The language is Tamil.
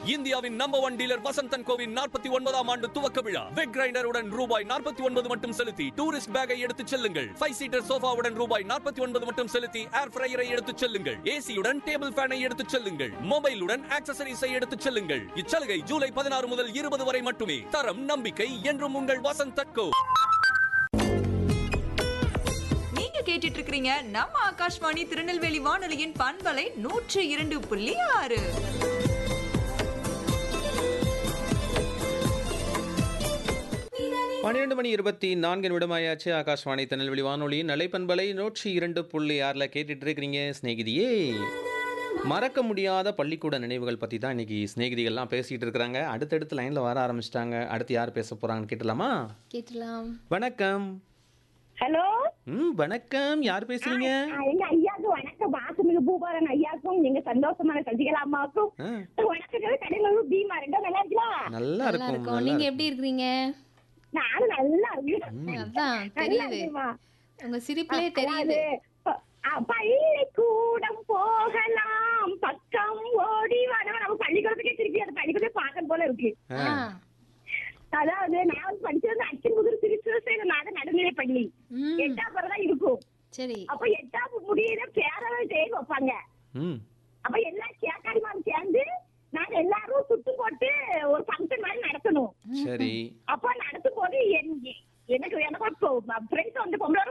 இந்தியாவின் நம்பர் ஒன் டீலர் வசந்தன் கோவின் நாற்பத்தி ஒன்பதாம் ஆண்டு துவக்க விழா வெக் கிரைண்டருடன் ரூபாய் நாற்பத்தி ஒன்பது மட்டும் செலுத்தி டூரிஸ்ட் பேக்கை எடுத்துச் செல்லுங்கள் ஃபைவ் சீட்டர் சோஃபாவுடன் ரூபாய் நாற்பத்தி ஒன்பது மட்டும் செலுத்தி ஏர் ஃப்ரையரை எடுத்துச் செல்லுங்கள் ஏசியுடன் டேபிள் ஃபேனை எடுத்துச் செல்லுங்கள் மொபைலுடன் ஆக்சசரிஸை எடுத்துச் செல்லுங்கள் இச்சலுகை ஜூலை பதினாறு முதல் இருபது வரை மட்டுமே தரம் நம்பிக்கை என்றும் உங்கள் வசந்தன் கோ நீங்க கேட்டுட்டு இருக்கிறீங்க நம்ம ஆகாஷ்வாணி திருநெல்வேலி வானொலியின் பண்பலை நூற்று இரண்டு புள்ளி ஆறு பன்னிரெண்டு மணி இருபத்தி நான்கு நிமிடமாயாச்சு ஆகாஷ்வாணி திருநெல்வேலி வானொலி நலைப்பண்பலை நூற்றி இரண்டு புள்ளி ஆறில் கேட்டுட்டு இருக்கிறீங்க ஸ்நேகிதியே மறக்க முடியாத பள்ளிக்கூட நினைவுகள் பற்றி தான் இன்னைக்கு ஸ்நேகிதிகள்லாம் பேசிகிட்டு இருக்கிறாங்க அடுத்தடுத்து லைனில் வர ஆரம்பிச்சிட்டாங்க அடுத்து யார் பேச போகிறாங்கன்னு கேட்டலாமா கேட்டலாம் வணக்கம் ஹலோ ம் வணக்கம் யார் பேசுறீங்க ஆ, எங்க ஐயாவுக்கு வணக்கம் வாசுமிகு பூபாரன் ஐயாவுக்கும் எங்க சந்தோஷமான சசிகலா அம்மாவுக்கும் ஆ, வணக்கங்கள் கடையிலூர் பீமா ரெண்டும் நல்லா இருக்கலாம் நல்லா நல்லா இருக்கும் இருக்கும் நல்லா நீங்க இருக்கும். எப்படி இருக்கிறீங்க நானும் நல்லா இருக்கேன் அதான் நல்லா தெரியுது இருக்கேம்மா. உங்க சிரிப்பிலே தெரியுது அதாவது, ப- ஆ, பள்ளிக்கூடம் போகலாம் பக்கம் ஓடி வர நம்ம பள்ளிக்கூடத்துக்கே திருப்பி அந்த பள்ளிக்கூடத்தை பார்க்க போல இருக்கு ஆ, ஆ. அதாவது நான் படிச்சது அச்சன்புதூர் திருச்சிரசேகர் நாத நடுநிலை பள்ளி ம், எட்டாம் பிறகு தான் இருக்கும் சரி அப்ப எட்டாம் முடியிற பேரவை தேடி வைப்பாங்க ம் அப்ப எல்லா சேக்காரிமாரும் சேர்ந்து நாங்க எல்லாரும் சுட்டு போட்டு ஒரு ஃபங்க்ஷன் மாதிரி நடத்தணும் சரி அப்ப நடத்தும் போது என்- எனக்கு எனக்கு ஃப்ரெண்ட்ஸ் வந்து பொம்பளை